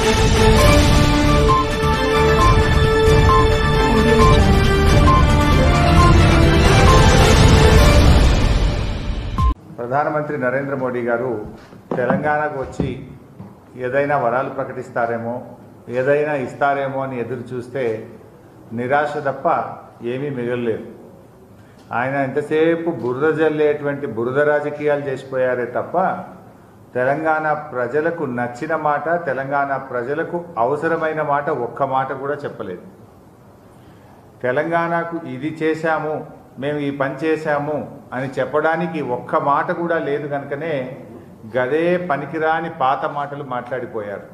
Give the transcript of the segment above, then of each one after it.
ప్రధానమంత్రి నరేంద్ర మోడీ గారు తెలంగాణకు వచ్చి ఏదైనా వరాలు ప్రకటిస్తారేమో ఏదైనా ఇస్తారేమో అని ఎదురు చూస్తే నిరాశ తప్ప ఏమీ మిగలలేదు ఆయన ఎంతసేపు బురద జల్లేటువంటి బురద రాజకీయాలు చేసిపోయారే తప్ప తెలంగాణ ప్రజలకు నచ్చిన మాట తెలంగాణ ప్రజలకు అవసరమైన మాట ఒక్క మాట కూడా చెప్పలేదు తెలంగాణకు ఇది చేశాము మేము ఈ పని చేశాము అని చెప్పడానికి ఒక్క మాట కూడా లేదు కనుకనే గదే పనికిరాని పాత మాటలు మాట్లాడిపోయారు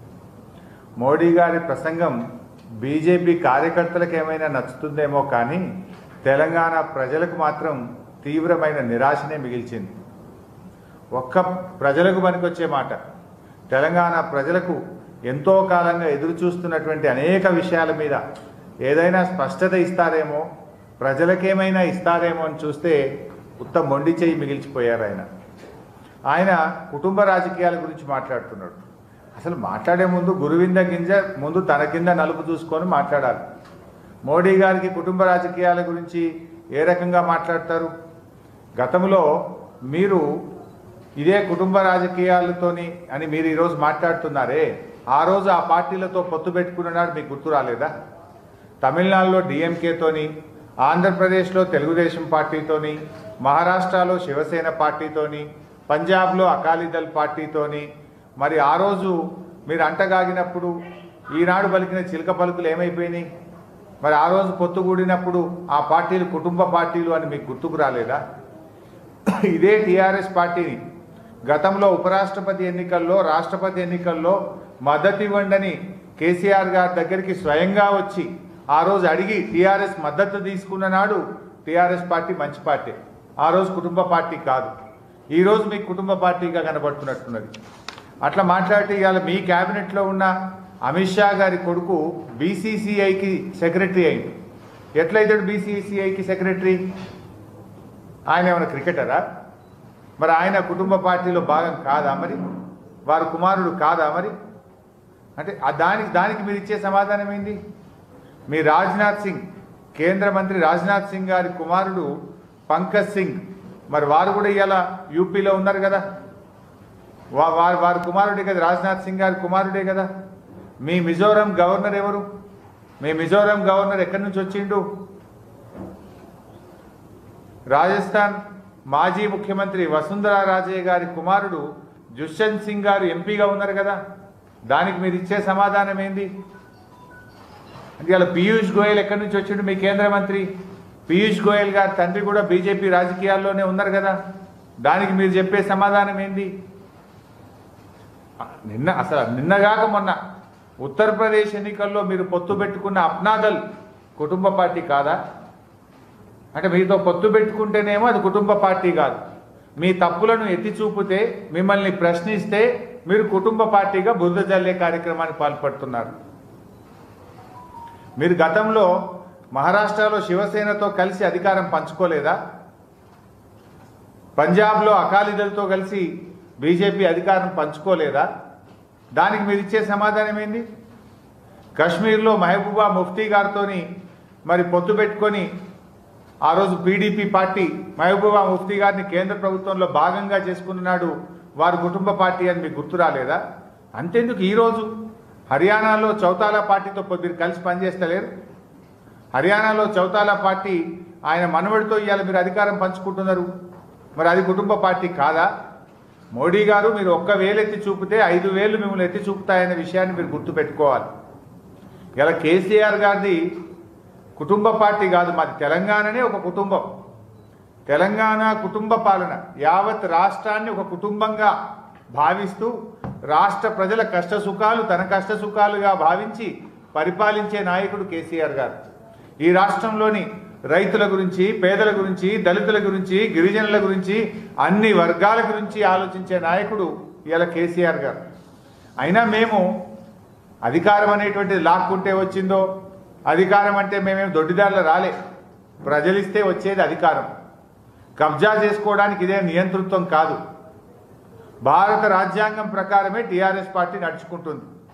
మోడీ గారి ప్రసంగం బీజేపీ కార్యకర్తలకు ఏమైనా నచ్చుతుందేమో కానీ తెలంగాణ ప్రజలకు మాత్రం తీవ్రమైన నిరాశనే మిగిల్చింది ఒక్క ప్రజలకు పనికొచ్చే మాట తెలంగాణ ప్రజలకు ఎంతో కాలంగా ఎదురు చూస్తున్నటువంటి అనేక విషయాల మీద ఏదైనా స్పష్టత ఇస్తారేమో ప్రజలకేమైనా ఇస్తారేమో అని చూస్తే ఉత్త మొండి చేయి మిగిల్చిపోయారు ఆయన ఆయన కుటుంబ రాజకీయాల గురించి మాట్లాడుతున్నాడు అసలు మాట్లాడే ముందు గురువింద గింజ ముందు తన కింద నలుపు చూసుకొని మాట్లాడాలి మోడీ గారికి కుటుంబ రాజకీయాల గురించి ఏ రకంగా మాట్లాడతారు గతంలో మీరు ఇదే కుటుంబ రాజకీయాలతోని అని మీరు ఈరోజు మాట్లాడుతున్నారే ఆ రోజు ఆ పార్టీలతో పొత్తు పెట్టుకున్నాడు మీకు గుర్తు రాలేదా తమిళనాడులో డిఎంకేతోని ఆంధ్రప్రదేశ్లో తెలుగుదేశం పార్టీతోని మహారాష్ట్రలో శివసేన పార్టీతోని పంజాబ్లో అకాలీదళ్ పార్టీతోని మరి ఆ రోజు మీరు అంటగాగినప్పుడు ఈనాడు పలికిన చిలక పలుకులు ఏమైపోయినాయి మరి ఆ రోజు పొత్తు కూడినప్పుడు ఆ పార్టీలు కుటుంబ పార్టీలు అని మీకు గుర్తుకు రాలేదా ఇదే టీఆర్ఎస్ పార్టీని గతంలో ఉపరాష్ట్రపతి ఎన్నికల్లో రాష్ట్రపతి ఎన్నికల్లో మద్దతు ఇవ్వండి కేసీఆర్ గారి దగ్గరికి స్వయంగా వచ్చి ఆ రోజు అడిగి టీఆర్ఎస్ మద్దతు తీసుకున్న నాడు టీఆర్ఎస్ పార్టీ మంచి పార్టీ ఆ రోజు కుటుంబ పార్టీ కాదు ఈ రోజు మీకు కుటుంబ పార్టీగా కనబడుతున్నట్టున్నది అట్లా మాట్లాడితే ఇవాళ మీ క్యాబినెట్లో ఉన్న అమిత్ షా గారి కొడుకు బీసీసీఐకి సెక్రటరీ అయింది ఎట్లయితాడు బీసీసీఐకి సెక్రటరీ ఆయన ఏమైనా క్రికెటరా మరి ఆయన కుటుంబ పార్టీలో భాగం కాదా మరి వారి కుమారుడు కాదా మరి అంటే ఆ దానికి దానికి మీరు ఇచ్చే సమాధానం ఏంది మీ రాజ్నాథ్ సింగ్ కేంద్ర మంత్రి రాజ్నాథ్ సింగ్ గారి కుమారుడు పంకజ్ సింగ్ మరి వారు కూడా ఇవాళ యూపీలో ఉన్నారు కదా వా వారి వారి కుమారుడే కదా రాజ్నాథ్ సింగ్ గారి కుమారుడే కదా మీ మిజోరం గవర్నర్ ఎవరు మీ మిజోరం గవర్నర్ ఎక్కడి నుంచి వచ్చిండు రాజస్థాన్ మాజీ ముఖ్యమంత్రి వసుంధరా రాజే గారి కుమారుడు దుష్యంత్ సింగ్ గారు ఎంపీగా ఉన్నారు కదా దానికి మీరు ఇచ్చే సమాధానం ఏంది అంటే ఇలా పీయూష్ గోయల్ ఎక్కడి నుంచి వచ్చిండు మీ కేంద్ర మంత్రి పీయూష్ గోయల్ గారి తండ్రి కూడా బీజేపీ రాజకీయాల్లోనే ఉన్నారు కదా దానికి మీరు చెప్పే సమాధానం ఏంది నిన్న అసలు నిన్నగాక మొన్న ఉత్తరప్రదేశ్ ఎన్నికల్లో మీరు పొత్తు పెట్టుకున్న అప్నాదల్ కుటుంబ పార్టీ కాదా అంటే మీతో పొత్తు పెట్టుకుంటేనేమో అది కుటుంబ పార్టీ కాదు మీ తప్పులను ఎత్తి చూపితే మిమ్మల్ని ప్రశ్నిస్తే మీరు కుటుంబ పార్టీగా బురద జల్లే కార్యక్రమానికి పాల్పడుతున్నారు మీరు గతంలో మహారాష్ట్రలో శివసేనతో కలిసి అధికారం పంచుకోలేదా పంజాబ్లో అకాలీదళతో కలిసి బీజేపీ అధికారం పంచుకోలేదా దానికి మీరు ఇచ్చే సమాధానం ఏంది కశ్మీర్లో మహబూబా ముఫ్తీ గారితోని మరి పొత్తు పెట్టుకొని ఆ రోజు పీడీపీ పార్టీ మహబూబా ముఫ్తీ గారిని కేంద్ర ప్రభుత్వంలో భాగంగా చేసుకున్నాడు వారి కుటుంబ పార్టీ అని మీకు గుర్తు రాలేదా అంతేందుకు ఈరోజు హర్యానాలో చౌతాలా పార్టీతో మీరు కలిసి పనిచేస్తలేరు హర్యానాలో చౌతాలా పార్టీ ఆయన మనవడితో ఇవాళ మీరు అధికారం పంచుకుంటున్నారు మరి అది కుటుంబ పార్టీ కాదా మోడీ గారు మీరు ఒక్క వేలు ఎత్తి చూపితే ఐదు వేలు మిమ్మల్ని ఎత్తి చూపుతాయనే విషయాన్ని మీరు గుర్తుపెట్టుకోవాలి ఇలా కేసీఆర్ గారిది కుటుంబ పార్టీ కాదు మాది తెలంగాణనే ఒక కుటుంబం తెలంగాణ కుటుంబ పాలన యావత్ రాష్ట్రాన్ని ఒక కుటుంబంగా భావిస్తూ రాష్ట్ర ప్రజల కష్ట సుఖాలు తన కష్ట సుఖాలుగా భావించి పరిపాలించే నాయకుడు కేసీఆర్ గారు ఈ రాష్ట్రంలోని రైతుల గురించి పేదల గురించి దళితుల గురించి గిరిజనుల గురించి అన్ని వర్గాల గురించి ఆలోచించే నాయకుడు ఇలా కేసీఆర్ గారు అయినా మేము అధికారం అనేటువంటిది లాక్కుంటే వచ్చిందో అధికారం అంటే మేమేం దొడ్డిదారులు రాలే ప్రజలిస్తే వచ్చేది అధికారం కబ్జా చేసుకోవడానికి ఇదే నియంతృత్వం కాదు భారత రాజ్యాంగం ప్రకారమే టీఆర్ఎస్ పార్టీ నడుచుకుంటుంది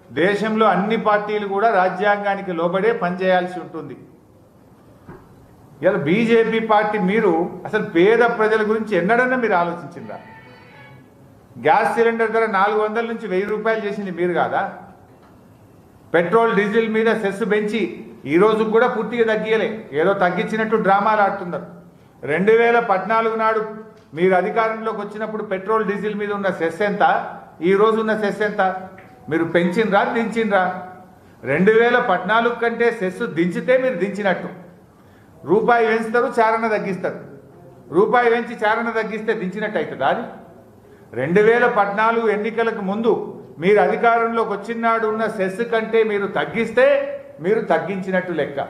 దేశంలో అన్ని పార్టీలు కూడా రాజ్యాంగానికి లోబడే పనిచేయాల్సి ఉంటుంది ఇలా బీజేపీ పార్టీ మీరు అసలు పేద ప్రజల గురించి ఎన్నడన్నా మీరు ఆలోచించిందా గ్యాస్ సిలిండర్ ధర నాలుగు వందల నుంచి వెయ్యి రూపాయలు చేసింది మీరు కాదా పెట్రోల్ డీజిల్ మీద సెస్ పెంచి ఈ రోజు కూడా పూర్తిగా తగ్గియలే ఏదో తగ్గించినట్టు డ్రామాలు ఆడుతున్నారు రెండు వేల పద్నాలుగు నాడు మీరు అధికారంలోకి వచ్చినప్పుడు పెట్రోల్ డీజిల్ మీద ఉన్న సెస్ ఎంత ఈ రోజు ఉన్న సెస్ ఎంత మీరు పెంచినరా దించినరా రెండు వేల పద్నాలుగు కంటే సెస్ దించితే మీరు దించినట్టు రూపాయి పెంచుతారు చారణ తగ్గిస్తారు రూపాయి పెంచి చారణ తగ్గిస్తే దించినట్టు అవుతుందా అది రెండు వేల పద్నాలుగు ఎన్నికలకు ముందు మీరు అధికారంలోకి వచ్చినాడు ఉన్న సెస్ కంటే మీరు తగ్గిస్తే మీరు తగ్గించినట్టు లెక్క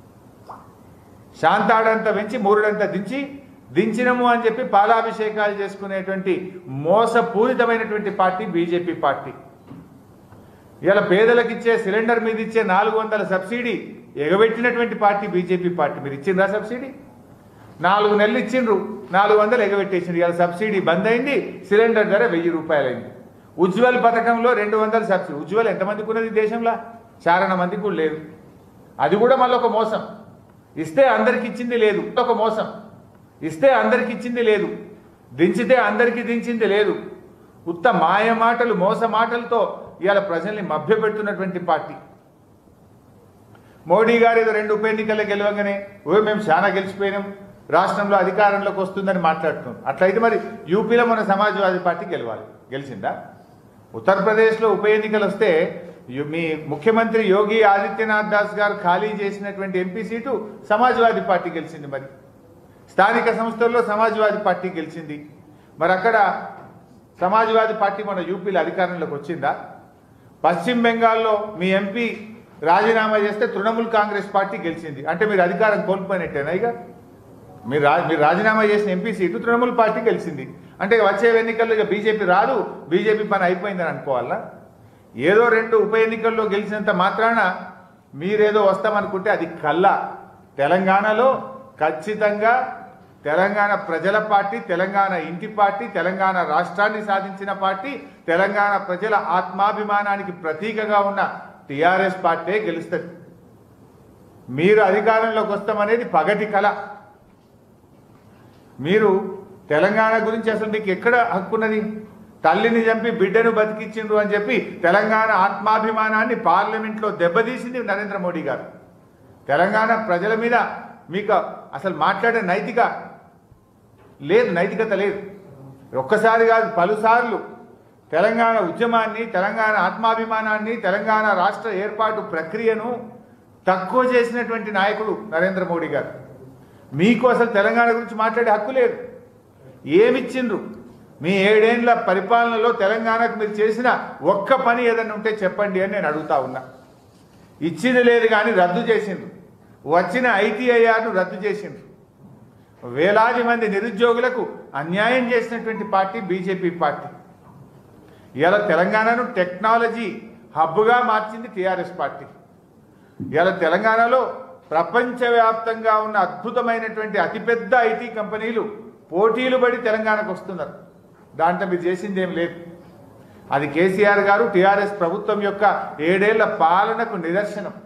శాంతాడంత పెంచి మూరుడంత దించి దించినము అని చెప్పి పాలాభిషేకాలు చేసుకునేటువంటి మోసపూరితమైనటువంటి పార్టీ బీజేపీ పార్టీ ఇలా పేదలకు ఇచ్చే సిలిండర్ మీద ఇచ్చే నాలుగు వందల సబ్సిడీ ఎగబెట్టినటువంటి పార్టీ బీజేపీ పార్టీ మీరు ఇచ్చిందా సబ్సిడీ నాలుగు నెలలు ఇచ్చిండ్రు నాలుగు వందలు ఎగబెట్టేసిండ్రు ఇలా సబ్సిడీ బంద్ అయింది సిలిండర్ ధర వెయ్యి రూపాయలైంది ఉజ్వల్ పథకంలో రెండు వందల సబ్సిడీ ఉజ్వల్ ఎంతమందికి ఉన్నది ఈ దేశంలో చారణ మందికి కూడా లేదు అది కూడా మళ్ళీ ఒక మోసం ఇస్తే అందరికి ఇచ్చింది లేదు ఒక మోసం ఇస్తే అందరికి ఇచ్చింది లేదు దించితే అందరికి దించింది లేదు ఉత్త మాయ మాటలు మోస మాటలతో ఇవాళ ప్రజల్ని మభ్యపెడుతున్నటువంటి పార్టీ మోడీ గారు ఏదో రెండు ఉప ఎన్నికల్లో గెలవగానే ఓ మేము చాలా గెలిచిపోయినాం రాష్ట్రంలో అధికారంలోకి వస్తుందని మాట్లాడుతున్నాం అట్లయితే మరి యూపీలో మన సమాజ్వాదీ పార్టీ గెలవాలి గెలిచిందా ఉత్తరప్రదేశ్లో ఉప ఎన్నికలు వస్తే యు- మీ ముఖ్యమంత్రి యోగి ఆదిత్యనాథ్ దాస్ గారు ఖాళీ చేసినటువంటి ఎంపీ సీటు సమాజ్వాదీ పార్టీ గెలిచింది మరి స్థానిక సంస్థల్లో సమాజ్వాదీ పార్టీ గెలిచింది మరి అక్కడ సమాజ్వాదీ పార్టీ మన యూపీలో అధికారంలోకి వచ్చిందా పశ్చిమ బెంగాల్లో మీ ఎంపీ రాజీనామా చేస్తే తృణమూల్ కాంగ్రెస్ పార్టీ గెలిచింది అంటే మీరు అధికారం కోల్పోయినట్టేనా ఇక మీరు రా మీరు రాజీనామా చేసిన ఎంపీ సీటు తృణమూల్ పార్టీ గెలిచింది అంటే వచ్చే ఎన్నికల్లో ఇక బీజేపీ రాదు బీజేపీ పని అయిపోయిందని అనుకోవాలా ఏదో రెండు ఉప ఎన్నికల్లో గెలిచినంత మాత్రాన మీరేదో వస్తామనుకుంటే అది కల్లా తెలంగాణలో ఖచ్చితంగా తెలంగాణ ప్రజల పార్టీ తెలంగాణ ఇంటి పార్టీ తెలంగాణ రాష్ట్రాన్ని సాధించిన పార్టీ తెలంగాణ ప్రజల ఆత్మాభిమానానికి ప్రతీకగా ఉన్న టిఆర్ఎస్ పార్టీ గెలుస్తుంది మీరు అధికారంలోకి వస్తామనేది పగటి కళ మీరు తెలంగాణ గురించి అసలు మీకు ఎక్కడ హక్కున్నది తల్లిని చంపి బిడ్డను బతికించిండ్రు అని చెప్పి తెలంగాణ ఆత్మాభిమానాన్ని పార్లమెంట్లో దెబ్బతీసింది నరేంద్ర మోడీ గారు తెలంగాణ ప్రజల మీద మీకు అసలు మాట్లాడే నైతిక లేదు నైతికత లేదు ఒక్కసారి కాదు పలుసార్లు తెలంగాణ ఉద్యమాన్ని తెలంగాణ ఆత్మాభిమానాన్ని తెలంగాణ రాష్ట్ర ఏర్పాటు ప్రక్రియను తక్కువ చేసినటువంటి నాయకుడు నరేంద్ర మోడీ గారు మీకు అసలు తెలంగాణ గురించి మాట్లాడే హక్కు లేదు ఏమిచ్చిండ్రు మీ ఏడేండ్ల పరిపాలనలో తెలంగాణకు మీరు చేసిన ఒక్క పని ఏదైనా ఉంటే చెప్పండి అని నేను అడుగుతా ఉన్నా ఇచ్చింది లేదు కానీ రద్దు చేసిండ్రు వచ్చిన ఐటీఐఆర్ను రద్దు చేసిండ్రు వేలాది మంది నిరుద్యోగులకు అన్యాయం చేసినటువంటి పార్టీ బీజేపీ పార్టీ ఇవాళ తెలంగాణను టెక్నాలజీ హబ్గా మార్చింది టీఆర్ఎస్ పార్టీ ఇవాళ తెలంగాణలో ప్రపంచవ్యాప్తంగా ఉన్న అద్భుతమైనటువంటి అతిపెద్ద ఐటీ కంపెనీలు పోటీలు పడి తెలంగాణకు వస్తున్నారు దాంట్లో మీరు చేసింది ఏం లేదు అది కేసీఆర్ గారు టీఆర్ఎస్ ప్రభుత్వం యొక్క ఏడేళ్ల పాలనకు నిదర్శనం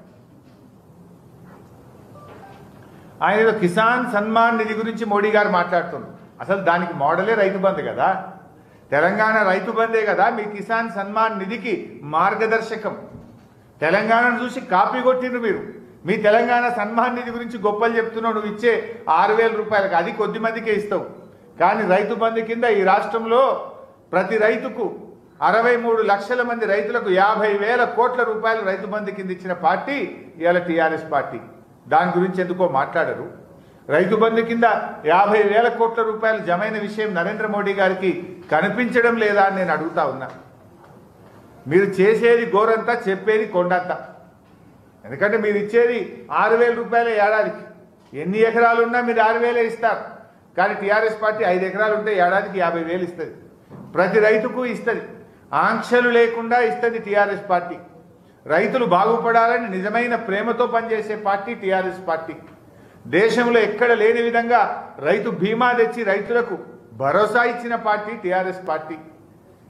ఆయన ఏదో కిసాన్ సన్మాన్ నిధి గురించి మోడీ గారు మాట్లాడుతున్నారు అసలు దానికి మోడలే రైతు బంధు కదా తెలంగాణ రైతు బందే కదా మీ కిసాన్ సన్మాన్ నిధికి మార్గదర్శకం తెలంగాణను చూసి కాపీ కొట్టిండ్రు మీరు మీ తెలంగాణ సన్మాన్ నిధి గురించి గొప్పలు చెప్తున్నావు నువ్వు ఇచ్చే ఆరు వేల రూపాయలకు అది కొద్ది మందికే ఇస్తావు కానీ రైతు బంధు కింద ఈ రాష్ట్రంలో ప్రతి రైతుకు అరవై మూడు లక్షల మంది రైతులకు యాభై వేల కోట్ల రూపాయలు రైతు బంధు కింద ఇచ్చిన పార్టీ ఇవాళ టీఆర్ఎస్ పార్టీ దాని గురించి ఎందుకో మాట్లాడరు రైతు బంధు కింద యాభై వేల కోట్ల రూపాయలు జమైన విషయం నరేంద్ర మోడీ గారికి కనిపించడం లేదా అని నేను అడుగుతా ఉన్నా మీరు చేసేది గోరంతా చెప్పేది కొండంతా ఎందుకంటే మీరు ఇచ్చేది ఆరు వేల రూపాయల ఏడాదికి ఎన్ని ఎకరాలు ఉన్నా మీరు ఆరు వేలే ఇస్తారు కానీ టీఆర్ఎస్ పార్టీ ఐదు ఎకరాలు ఉంటే ఏడాదికి యాభై వేలు ఇస్తుంది ప్రతి రైతుకు ఇస్తుంది ఆంక్షలు లేకుండా ఇస్తుంది టీఆర్ఎస్ పార్టీ రైతులు బాగుపడాలని నిజమైన ప్రేమతో పనిచేసే పార్టీ టీఆర్ఎస్ పార్టీ దేశంలో ఎక్కడ లేని విధంగా రైతు బీమా తెచ్చి రైతులకు భరోసా ఇచ్చిన పార్టీ టీఆర్ఎస్ పార్టీ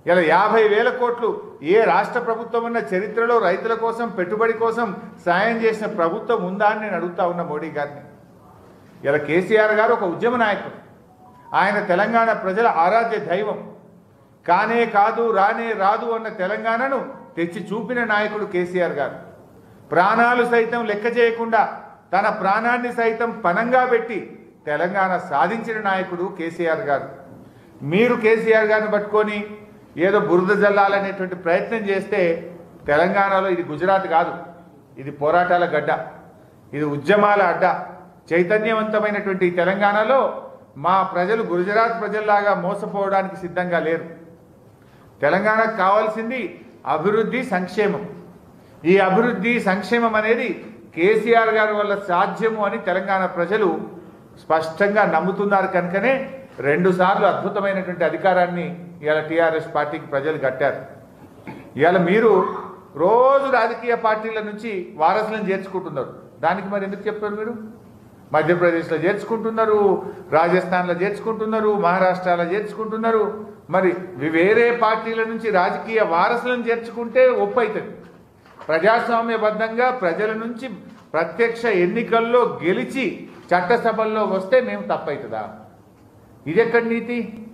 ఇలా యాభై వేల కోట్లు ఏ రాష్ట్ర ప్రభుత్వం ఉన్న చరిత్రలో రైతుల కోసం పెట్టుబడి కోసం సాయం చేసిన ప్రభుత్వం ఉందా అని నేను అడుగుతా ఉన్నా మోడీ గారిని ఇలా కేసీఆర్ గారు ఒక ఉద్యమ నాయకుడు ఆయన తెలంగాణ ప్రజల ఆరాధ్య దైవం కానే కాదు రానే రాదు అన్న తెలంగాణను తెచ్చి చూపిన నాయకుడు కేసీఆర్ గారు ప్రాణాలు సైతం లెక్క చేయకుండా తన ప్రాణాన్ని సైతం పనంగా పెట్టి తెలంగాణ సాధించిన నాయకుడు కేసీఆర్ గారు మీరు కేసీఆర్ గారిని పట్టుకొని ఏదో బురద జల్లాలనేటువంటి ప్రయత్నం చేస్తే తెలంగాణలో ఇది గుజరాత్ కాదు ఇది పోరాటాల గడ్డ ఇది ఉద్యమాల అడ్డ చైతన్యవంతమైనటువంటి ఈ తెలంగాణలో మా ప్రజలు గుజరాత్ ప్రజల్లాగా మోసపోవడానికి సిద్ధంగా లేరు తెలంగాణకు కావాల్సింది అభివృద్ధి సంక్షేమం ఈ అభివృద్ధి సంక్షేమం అనేది కేసీఆర్ గారి వల్ల సాధ్యము అని తెలంగాణ ప్రజలు స్పష్టంగా నమ్ముతున్నారు కనుకనే రెండు సార్లు అద్భుతమైనటువంటి అధికారాన్ని ఇవాళ టీఆర్ఎస్ పార్టీకి ప్రజలు కట్టారు ఇవాళ మీరు రోజు రాజకీయ పార్టీల నుంచి వారసులను చేర్చుకుంటున్నారు దానికి మరి ఎందుకు చెప్పారు మీరు మధ్యప్రదేశ్లో చేర్చుకుంటున్నారు రాజస్థాన్లో చేర్చుకుంటున్నారు మహారాష్ట్రలో చేర్చుకుంటున్నారు మరి వి- వేరే పార్టీల నుంచి రాజకీయ వారసులను చేర్చుకుంటే ఒప్పు అవుతుంది ప్రజాస్వామ్యబద్ధంగా ప్రజల నుంచి ప్రత్యక్ష ఎన్నికల్లో గెలిచి చట్టసభల్లో వస్తే మేము తప్పవుతుందా ఇది ఎక్కడి నీతి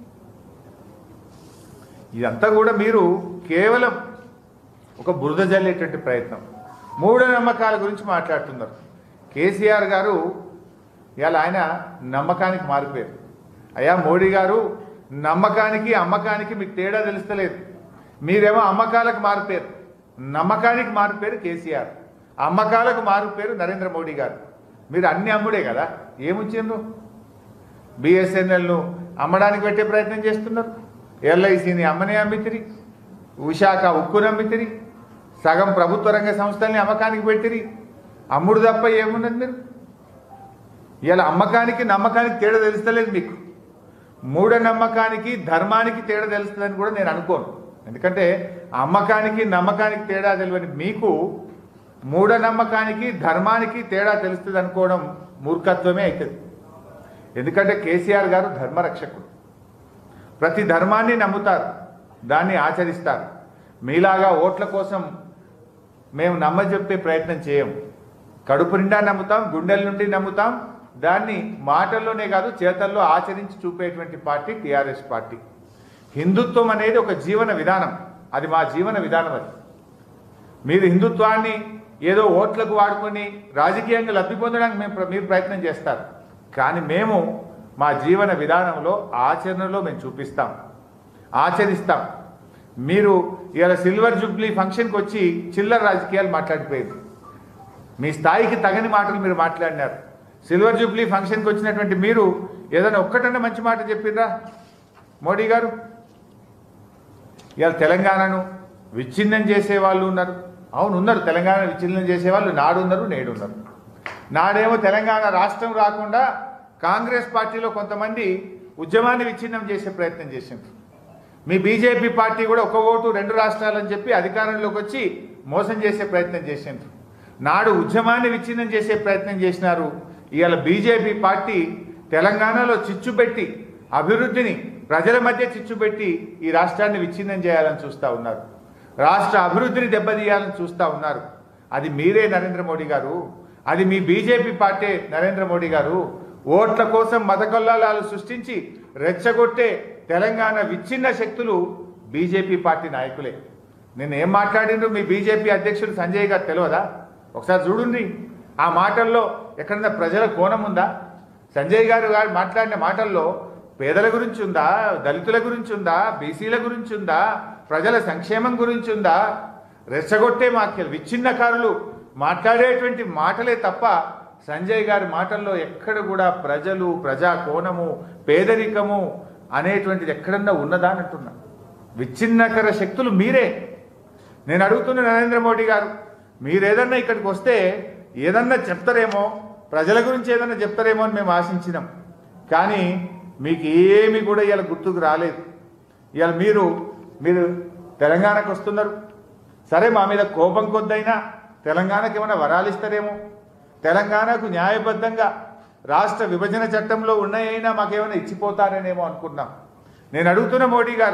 ఇదంతా కూడా మీరు కేవలం ఒక బురద జల్లేటువంటి ప్రయత్నం మూఢనమ్మకాల గురించి మాట్లాడుతున్నారు కేసీఆర్ గారు ఇవాళ ఆయన నమ్మకానికి మారిపోయారు అయ్యా మోడీ గారు నమ్మకానికి అమ్మకానికి మీకు తేడా తెలుస్తలేదు మీరేమో అమ్మకాలకు మారిపోయారు నమ్మకానికి మారిపోయారు కేసీఆర్ అమ్మకాలకు మారిపోయారు నరేంద్ర మోడీ గారు మీరు అన్ని అమ్ముడే కదా ఏముంచిండ్రు బిఎస్ఎన్ఎల్ను అమ్మడానికి పెట్టే ప్రయత్నం చేస్తున్నారు ఎల్ఐసిని అమ్మనే అమ్మితిరి విశాఖ ఉక్కును అమ్మితిరి సగం ప్రభుత్వ రంగ సంస్థల్ని అమ్మకానికి పెట్టిరి అమ్ముడు తప్ప ఏమున్నది మీరు ఇలా అమ్మకానికి నమ్మకానికి తేడా తెలుస్తలేదు మీకు మూఢనమ్మకానికి ధర్మానికి తేడా తెలుస్తుందని కూడా నేను అనుకోను ఎందుకంటే అమ్మకానికి నమ్మకానికి తేడా తెలియని మీకు మూఢనమ్మకానికి ధర్మానికి తేడా తెలుస్తుంది అనుకోవడం మూర్ఖత్వమే అవుతుంది ఎందుకంటే కేసీఆర్ గారు ధర్మరక్షకుడు ప్రతి ధర్మాన్ని నమ్ముతారు దాన్ని ఆచరిస్తారు మీలాగా ఓట్ల కోసం మేము నమ్మజెప్పే ప్రయత్నం చేయం కడుపు నిండా నమ్ముతాం గుండెల నుండి నమ్ముతాం దాన్ని మాటల్లోనే కాదు చేతల్లో ఆచరించి చూపేటువంటి పార్టీ టీఆర్ఎస్ పార్టీ హిందుత్వం అనేది ఒక జీవన విధానం అది మా జీవన విధానం అది మీరు హిందుత్వాన్ని ఏదో ఓట్లకు వాడుకొని రాజకీయంగా లబ్ధి పొందడానికి మేము ప్ర- మీరు ప్రయత్నం చేస్తారు కానీ మేము మా జీవన విధానంలో ఆచరణలో మేము చూపిస్తాం ఆచరిస్తాం మీరు ఇలా సిల్వర్ జూబ్లీ ఫంక్షన్కి వచ్చి చిల్లర రాజకీయాలు మాట్లాడిపోయింది మీ స్థాయికి తగని మాటలు మీరు మాట్లాడినారు సిల్వర్ జూబ్లీ ఫంక్షన్కి వచ్చినటువంటి మీరు ఏదైనా ఒక్కటన్నా మంచి మాట చెప్పిర్రా మోడీ గారు ఇవాళ తెలంగాణను విచ్ఛిన్నం చేసే వాళ్ళు ఉన్నారు అవును ఉన్నారు తెలంగాణ విచ్ఛిన్నం చేసే వాళ్ళు నాడు ఉన్నారు నేడు ఉన్నారు నాడేమో తెలంగాణ రాష్ట్రం రాకుండా కాంగ్రెస్ పార్టీలో కొంతమంది ఉద్యమాన్ని విచ్ఛిన్నం చేసే ప్రయత్నం చేసిండ్రు మీ బీజేపీ పార్టీ కూడా ఒక ఓటు రెండు రాష్ట్రాలని చెప్పి అధికారంలోకి వచ్చి మోసం చేసే ప్రయత్నం చేసిండ్రు నాడు ఉద్యమాన్ని విచ్ఛిన్నం చేసే ప్రయత్నం చేసినారు ఇవాళ బీజేపీ పార్టీ తెలంగాణలో చిచ్చు పెట్టి అభివృద్ధిని ప్రజల మధ్య చిచ్చు పెట్టి ఈ రాష్ట్రాన్ని విచ్ఛిన్నం చేయాలని చూస్తూ ఉన్నారు రాష్ట్ర అభివృద్ధిని దెబ్బతీయాలని చూస్తూ ఉన్నారు అది మీరే నరేంద్ర మోడీ గారు అది మీ బీజేపీ పార్టీ నరేంద్ర మోడీ గారు ఓట్ల కోసం మతకొల్లాలు సృష్టించి రెచ్చగొట్టే తెలంగాణ విచ్ఛిన్న శక్తులు బీజేపీ పార్టీ నాయకులే నేను ఏం మాట్లాడిండ్రు మీ బీజేపీ అధ్యక్షుడు సంజయ్ గారు తెలియదా ఒకసారి చూడండి ఆ మాటల్లో ఎక్కడన్నా ప్రజల కోణం ఉందా సంజయ్ గారు గారు మాట్లాడిన మాటల్లో పేదల గురించి ఉందా దళితుల గురించి ఉందా బీసీల గురించి ఉందా ప్రజల సంక్షేమం గురించి ఉందా రెచ్చగొట్టే వాక్యాలు విచ్ఛిన్నకారులు మాట్లాడేటువంటి మాటలే తప్ప సంజయ్ గారి మాటల్లో ఎక్కడ కూడా ప్రజలు ప్రజా కోణము పేదరికము అనేటువంటిది ఎక్కడన్నా ఉన్నదా అని అంటున్నా విచ్ఛిన్నకర శక్తులు మీరే నేను అడుగుతున్న నరేంద్ర మోడీ గారు మీరేదన్నా ఇక్కడికి వస్తే ఏదన్నా చెప్తారేమో ప్రజల గురించి ఏదన్నా చెప్తారేమో అని మేము ఆశించినాం కానీ మీకు ఏమి కూడా ఇవాళ గుర్తుకు రాలేదు ఇవాళ మీరు మీరు తెలంగాణకు వస్తున్నారు సరే మా మీద కోపం కొద్దైనా తెలంగాణకు ఏమైనా వరాలు ఇస్తారేమో తెలంగాణకు న్యాయబద్ధంగా రాష్ట్ర విభజన చట్టంలో ఉన్నాయైనా మాకేమైనా ఇచ్చిపోతారనేమో అనుకున్నాం నేను అడుగుతున్న మోడీ గారు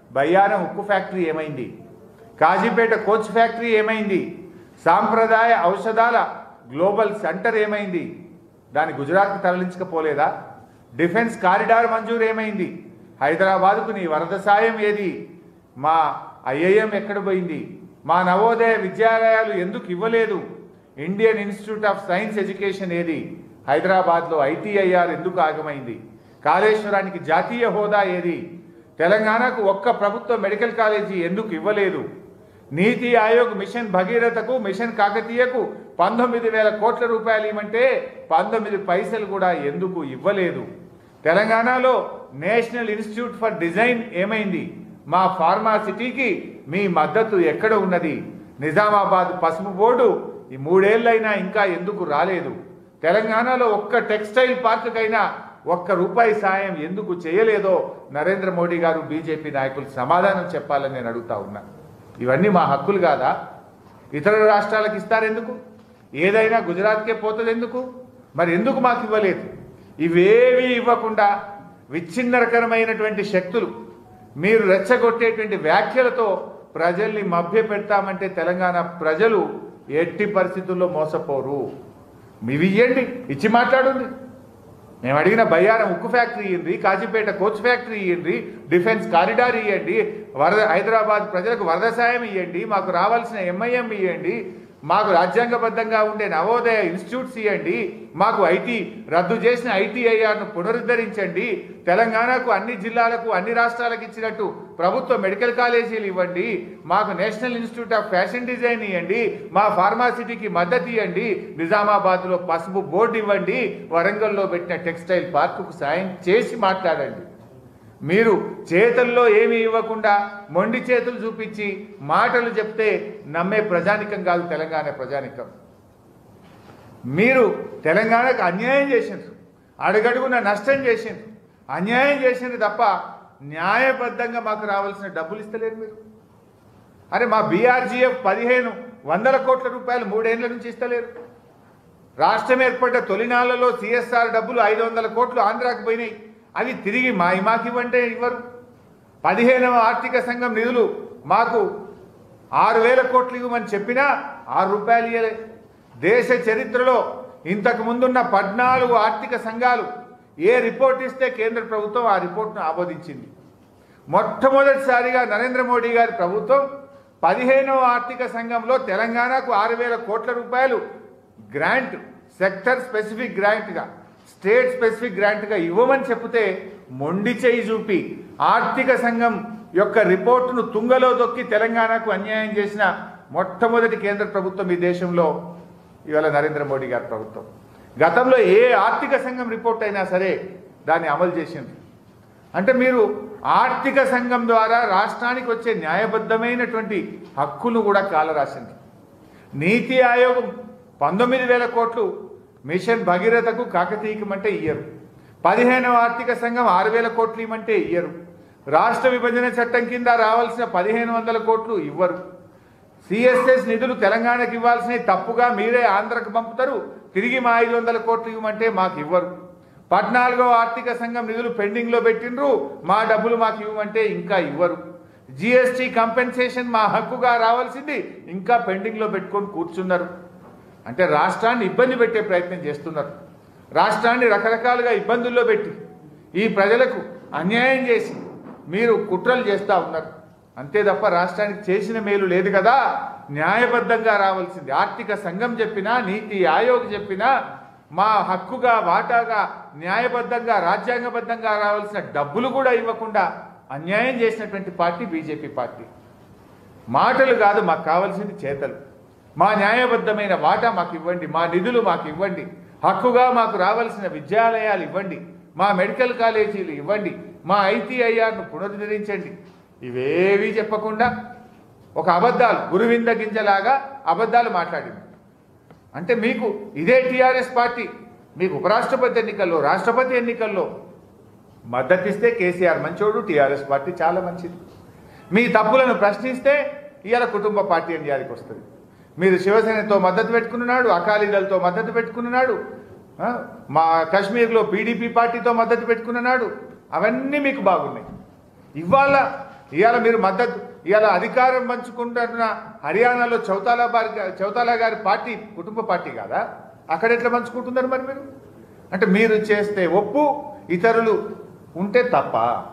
బయ్యారం ఉక్కు ఫ్యాక్టరీ ఏమైంది కాజీపేట కోచ్ ఫ్యాక్టరీ ఏమైంది సాంప్రదాయ ఔషధాల గ్లోబల్ సెంటర్ ఏమైంది దాన్ని గుజరాత్కి తరలించకపోలేదా డిఫెన్స్ కారిడార్ మంజూరు ఏమైంది హైదరాబాద్కు నీ వరద సాయం ఏది మా ఐఐఎం ఎక్కడ పోయింది మా నవోదయ విద్యాలయాలు ఎందుకు ఇవ్వలేదు Indian Institute of Science Education ఏది హైదరాబాద్లో ఐటీఐఆర్ ఎందుకు ఆగమైంది కాళేశ్వరానికి జాతీయ హోదా ఏది తెలంగాణకు ఒక్క ప్రభుత్వ మెడికల్ కాలేజీ ఎందుకు ఇవ్వలేదు నీతి ఆయోగ్ మిషన్ భగీరథకు మిషన్ కాకతీయకు పంతొమ్మిది వేల కోట్ల రూపాయలు ఇవ్వమంటే పంతొమ్మిది పైసలు కూడా ఎందుకు ఇవ్వలేదు తెలంగాణలో నేషనల్ ఇన్స్టిట్యూట్ ఫర్ డిజైన్ ఏమైంది మా ఫార్మాసిటీకి మీ మద్దతు ఎక్కడ ఉన్నది నిజామాబాద్ పసుపు బోర్డు ఈ మూడేళ్లైనా ఇంకా ఎందుకు రాలేదు తెలంగాణలో ఒక్క టెక్స్టైల్ పార్కుకైనా ఒక్క రూపాయి సాయం ఎందుకు చేయలేదో నరేంద్ర మోడీ గారు బీజేపీ నాయకులు సమాధానం చెప్పాలని నేను అడుగుతా ఉన్నా ఇవన్నీ మా హక్కులు కాదా ఇతర రాష్ట్రాలకు ఇస్తారెందుకు ఏదైనా గుజరాత్కే పోతుంది ఎందుకు మరి ఎందుకు మాకు ఇవ్వలేదు ఇవేవి ఇవ్వకుండా విచ్ఛిన్నరకరమైనటువంటి శక్తులు మీరు రెచ్చగొట్టేటువంటి వ్యాఖ్యలతో ప్రజల్ని మభ్య పెడతామంటే తెలంగాణ ప్రజలు ఎట్టి పరిస్థితుల్లో మోసపోరు ఇవి ఇవ్వండి ఇచ్చి మాట్లాడుంది మేము అడిగిన బయ్యారం ఉక్కు ఫ్యాక్టరీ ఇవ్వండి కాజీపేట కోచ్ ఫ్యాక్టరీ ఇవ్వండి డిఫెన్స్ కారిడార్ ఇవ్వండి వరద హైదరాబాద్ ప్రజలకు వరద సాయం ఇవ్వండి మాకు రావాల్సిన ఎంఐఎం ఇవ్వండి మాకు రాజ్యాంగబద్ధంగా ఉండే నవోదయ ఇన్స్టిట్యూట్స్ ఇవ్వండి మాకు ఐటీ రద్దు చేసిన ఐటీఐఆర్ను పునరుద్ధరించండి తెలంగాణకు అన్ని జిల్లాలకు అన్ని రాష్ట్రాలకు ఇచ్చినట్టు ప్రభుత్వ మెడికల్ కాలేజీలు ఇవ్వండి మాకు National Institute of Fashion Design ఇవ్వండి మా ఫార్మాసిటీకి మద్దతు ఇవ్వండి నిజామాబాద్లో పసుపు బోర్డు ఇవ్వండి వరంగల్లో పెట్టిన టెక్స్టైల్ పార్కుకు సాయం చేసి మాట్లాడండి మీరు చేతుల్లో ఏమీ ఇవ్వకుండా మొండి చేతులు చూపించి మాటలు చెప్తే నమ్మే ప్రజానికం కాదు తెలంగాణ ప్రజానికం మీరు తెలంగాణకు అన్యాయం చేసిండ్రు అడుగడుగున నష్టం చేసిండ్రు అన్యాయం చేసిండ్రు తప్ప న్యాయబద్ధంగా మాకు రావాల్సిన డబ్బులు ఇస్తలేరు మీరు అరే మా బీఆర్జీఎఫ్ పదిహేను వందల కోట్ల రూపాయలు మూడేళ్ల నుంచి ఇస్తలేరు రాష్ట్రం ఏర్పడ్డ తొలినాళ్లలో సిఎస్ఆర్ డబ్బులు ఐదు వందల కోట్లు ఆంధ్రాకి పోయినాయి అవి తిరిగి మా మాకు ఇవ్వంటే ఇవ్వరు పదిహేనవ ఆర్థిక సంఘం నిధులు మాకు ఆరు వేల కోట్లు ఇవ్వమని చెప్పినా ఆరు రూపాయలు ఇవ్వలే దేశ చరిత్రలో ఇంతకు ముందున్న పద్నాలుగు ఆర్థిక సంఘాలు ఏ రిపోర్ట్ ఇస్తే కేంద్ర ప్రభుత్వం ఆ రిపోర్ట్ను ఆమోదించింది మొట్టమొదటిసారిగా నరేంద్ర మోడీ గారి ప్రభుత్వం పదిహేనవ ఆర్థిక సంఘంలో తెలంగాణకు ఆరు వేల కోట్ల రూపాయలు గ్రాంట్ సెక్టర్ స్పెసిఫిక్ గ్రాంట్గా స్టేట్ స్పెసిఫిక్ గ్రాంట్గా ఇవ్వమని చెప్తే మొండి చేయి చూపి ఆర్థిక సంఘం యొక్క రిపోర్టును తుంగలో దొక్కి తెలంగాణకు అన్యాయం చేసిన మొట్టమొదటి కేంద్ర ప్రభుత్వం ఈ దేశంలో ఇవాళ నరేంద్ర మోడీ గారి ప్రభుత్వం గతంలో ఏ ఆర్థిక సంఘం రిపోర్ట్ అయినా సరే దాన్ని అమలు చేసింది అంటే మీరు ఆర్థిక సంఘం ద్వారా రాష్ట్రానికి వచ్చే న్యాయబద్ధమైనటువంటి హక్కులు కూడా కాలరాసింది నీతి ఆయోగం పంతొమ్మిది వేల కోట్లు మిషన్ భగీరథకు కాకతీయకమంటే ఇయ్యరు పదిహేనవ ఆర్థిక సంఘం ఆరు వేల కోట్లు ఇవ్వమంటే ఇయ్యరు రాష్ట్ర విభజన చట్టం కింద రావాల్సిన పదిహేను వందల కోట్లు ఇవ్వరు సిఎస్ఎస్ నిధులు తెలంగాణకి ఇవ్వాల్సినవి తప్పుగా మీరే ఆంధ్రకు పంపుతారు తిరిగి మా ఐదు వందల కోట్లు ఇవ్వమంటే మాకు ఇవ్వరు పద్నాలుగో ఆర్థిక సంఘం నిధులు పెండింగ్లో పెట్టిండ్రు మా డబ్బులు మాకు ఇవ్వమంటే ఇంకా ఇవ్వరు జిఎస్టీ కంపెన్సేషన్ మా హక్కుగా రావాల్సింది ఇంకా పెండింగ్లో పెట్టుకొని కూర్చున్నారు అంటే రాష్ట్రాన్ని ఇబ్బంది పెట్టే ప్రయత్నం చేస్తున్నారు రాష్ట్రాన్ని రకరకాలుగా ఇబ్బందుల్లో పెట్టి ఈ ప్రజలకు అన్యాయం చేసి మీరు కుట్రలు చేస్తూ ఉన్నారు అంతే తప్ప రాష్ట్రానికి చేసిన మేలు లేదు కదా న్యాయబద్ధంగా రావాల్సింది ఆర్థిక సంఘం చెప్పినా నీతి ఆయోగ్ చెప్పినా మా హక్కుగా వాటాగా న్యాయబద్ధంగా రాజ్యాంగబద్ధంగా రావాల్సిన డబ్బులు కూడా ఇవ్వకుండా అన్యాయం చేసినటువంటి పార్టీ బీజేపీ పార్టీ మాటలు కాదు మాకు కావాల్సింది చేతలు మా న్యాయబద్ధమైన వాటా మాకు ఇవ్వండి మా నిధులు మాకు ఇవ్వండి హక్కుగా మాకు రావాల్సిన విద్యాలయాలు ఇవ్వండి మా మెడికల్ కాలేజీలు ఇవ్వండి మా ఐటీఐఆర్ను పునరుద్ధరించండి ఇవేవీ చెప్పకుండా ఒక అబద్ధాలు గురువింద గింజలాగా అబద్ధాలు మాట్లాడింది అంటే మీకు ఇదే టీఆర్ఎస్ పార్టీ మీకు ఉపరాష్ట్రపతి ఎన్నికల్లో రాష్ట్రపతి ఎన్నికల్లో మద్దతిస్తే కేసీఆర్ మంచోడు టీఆర్ఎస్ పార్టీ చాలా మంచిది మీ తప్పులను ప్రశ్నిస్తే ఇవాళ కుటుంబ పార్టీ అని యాదికి వస్తుంది మీరు శివసేనతో మద్దతు పెట్టుకున్నాడు అకాలీదళతో మద్దతు పెట్టుకున్నాడు ఆ, మా కాశ్మీర్లో పీడీపీ పార్టీతో మద్దతు పెట్టుకున్నాడు అవన్నీ మీకు బాగున్నాయి ఇవాళ ఇవాళ మీరు మద్దతు ఇవాళ అధికారం పంచుకుంటున్న హర్యానాలో చౌతాలా బారి చౌతాలా గారి పార్టీ కుటుంబ పార్టీ కాదా అక్కడ ఎట్లా పంచుకుంటున్నారు మరి మీరు అంటే మీరు చేస్తే ఒప్పు ఇతరులు ఉంటే తప్ప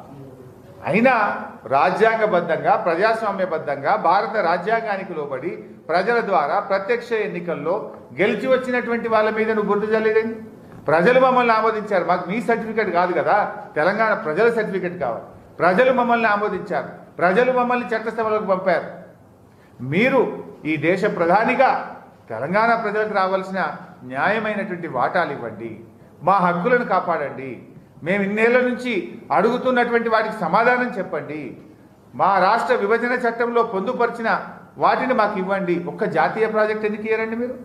అయినా రాజ్యాంగబద్ధంగా ప్రజాస్వామ్యబద్ధంగా భారత రాజ్యాంగానికి లోబడి ప్రజల ద్వారా ప్రత్యక్ష ఎన్నికల్లో గెలిచి వచ్చినటువంటి వాళ్ళ మీద నువ్వు గుర్తు జల్లేదండి ప్రజలు మమ్మల్ని ఆమోదించారు మాకు మీ సర్టిఫికేట్ కాదు కదా తెలంగాణ ప్రజల సర్టిఫికేట్ కావాలి ప్రజలు మమ్మల్ని ఆమోదించారు ప్రజలు మమ్మల్ని చట్టసభలకు పంపారు మీరు ఈ దేశ ప్రధానిగా తెలంగాణ ప్రజలకు రావాల్సిన న్యాయమైనటువంటి వాటాలు ఇవ్వండి మా హక్కులను కాపాడండి మేము ఇన్నేళ్ల నుంచి అడుగుతున్నటువంటి వాటికి సమాధానం చెప్పండి మా రాష్ట్ర విభజన చట్టంలో పొందుపరిచిన వాటిని మాకు ఇవ్వండి ఒక్క జాతీయ ప్రాజెక్ట్ ఎందుకు ఇయ్యారండి మీరు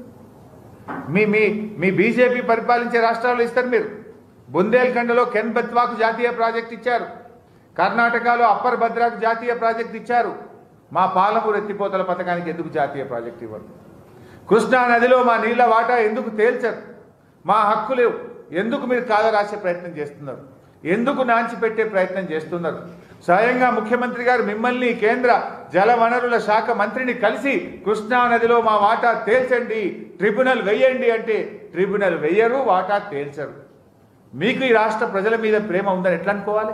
మీ మీ మీ బీజేపీ పరిపాలించే రాష్ట్రాల్లో ఇస్తారు మీరు బుందేల్ఖండ్లో కెన్ బెత్వాకు జాతీయ ప్రాజెక్ట్ ఇచ్చారు కర్ణాటకలో అప్పర్ భద్రాకు జాతీయ ప్రాజెక్ట్ ఇచ్చారు మా పాలమూరు ఎత్తిపోతల పథకానికి ఎందుకు జాతీయ ప్రాజెక్ట్ ఇవ్వరు కృష్ణా నదిలో మా నీళ్ల వాటా ఎందుకు తేల్చరు మా హక్కులు ఎందుకు మీరు కాలరాసే ప్రయత్నం చేస్తున్నారు ఎందుకు నాంచిపెట్టే ప్రయత్నం చేస్తున్నారు స్వయంగా ముఖ్యమంత్రి గారు మిమ్మల్ని కేంద్ర జల వనరుల శాఖ మంత్రిని కలిసి కృష్ణా నదిలో మా వాటా తేల్చండి ట్రిబ్యునల్ వెయ్యండి అంటే ట్రిబ్యునల్ వెయ్యరు వాటా తేల్చరు మీకు ఈ రాష్ట్ర ప్రజల మీద ప్రేమ ఉందని ఎట్లా అనుకోవాలి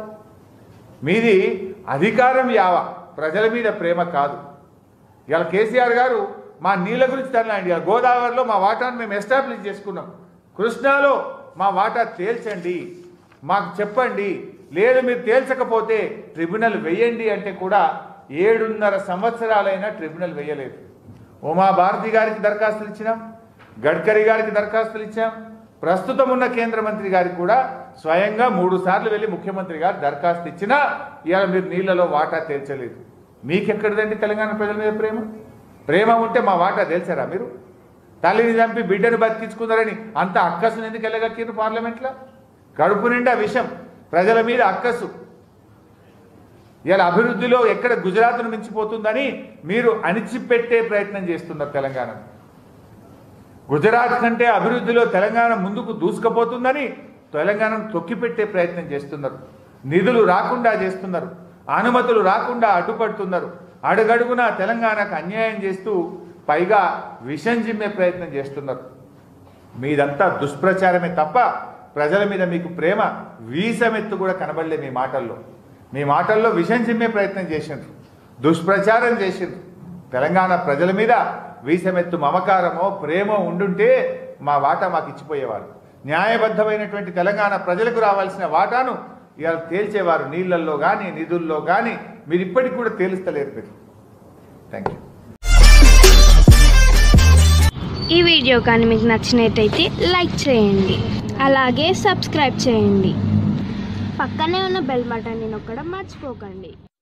మీది అధికారం యావ ప్రజల మీద ప్రేమ కాదు ఇవాళ కేసీఆర్ గారు మా నీళ్ళ గురించి తరలండి ఇవాళ గోదావరిలో మా వాటాను మేము ఎస్టాబ్లిష్ చేసుకున్నాం కృష్ణాలో మా వాటా తేల్చండి మాకు చెప్పండి లేదు మీరు తేల్చకపోతే ట్రిబ్యునల్ వెయ్యండి అంటే కూడా ఏడున్నర సంవత్సరాలైనా ట్రిబ్యునల్ వెయ్యలేదు ఉమా భారతి గారికి దరఖాస్తులు ఇచ్చినాం గడ్కరీ గారికి దరఖాస్తులు ఇచ్చాం ప్రస్తుతం ఉన్న కేంద్ర మంత్రి గారికి కూడా స్వయంగా మూడు సార్లు వెళ్ళి ముఖ్యమంత్రి గారు దరఖాస్తు ఇచ్చినా ఇవాళ మీరు నీళ్లలో వాటా తేల్చలేదు మీకెక్కడిదండి తెలంగాణ ప్రజల మీద ప్రేమ ప్రేమ ఉంటే మా వాటా తెలిసారా మీరు తల్లిని చంపి బిడ్డను బతికించుకున్నారని అంత అక్కసును ఎందుకు వెళ్ళగక్కిరు పార్లమెంట్లో కడుపు నిండా విషం ప్రజల మీద అక్కసు ఇలా అభివృద్ధిలో ఎక్కడ గుజరాత్ను మించిపోతుందని మీరు అణిచిపెట్టే ప్రయత్నం చేస్తున్నారు తెలంగాణ గుజరాత్ కంటే అభివృద్ధిలో తెలంగాణ ముందుకు దూసుకుపోతుందని తెలంగాణను తొక్కిపెట్టే ప్రయత్నం చేస్తున్నారు నిధులు రాకుండా చేస్తున్నారు అనుమతులు రాకుండా అడ్డుపడుతున్నారు అడుగడుగునా తెలంగాణకు అన్యాయం చేస్తూ పైగా విషం జిమ్మే ప్రయత్నం చేస్తున్నారు మీదంతా దుష్ప్రచారమే తప్ప ప్రజల మీద మీకు ప్రేమ వీసమెత్తు కూడా కనబడలే మీ మాటల్లో మీ మాటల్లో విషం చిమ్మే ప్రయత్నం చేసిండ్రు దుష్ప్రచారం చేసిండ్రు తెలంగాణ ప్రజల మీద వీసమెత్తు మమకారమో ప్రేమో ఉండుంటే మా వాటా మాకు ఇచ్చిపోయేవారు న్యాయబద్ధమైనటువంటి తెలంగాణ ప్రజలకు రావాల్సిన వాటాను ఇవాళ తేల్చేవారు నీళ్ళల్లో కానీ నిధుల్లో కానీ మీరు ఇప్పటికి కూడా తేలుస్తలేరు మీరు థ్యాంక్ యూ ఈ వీడియో కానీ మీకు నచ్చినట్టయితే లైక్ చేయండి అలాగే సబ్స్క్రైబ్ చేయండి పక్కనే ఉన్న బెల్ బటన్ని నొక్కడం మర్చిపోకండి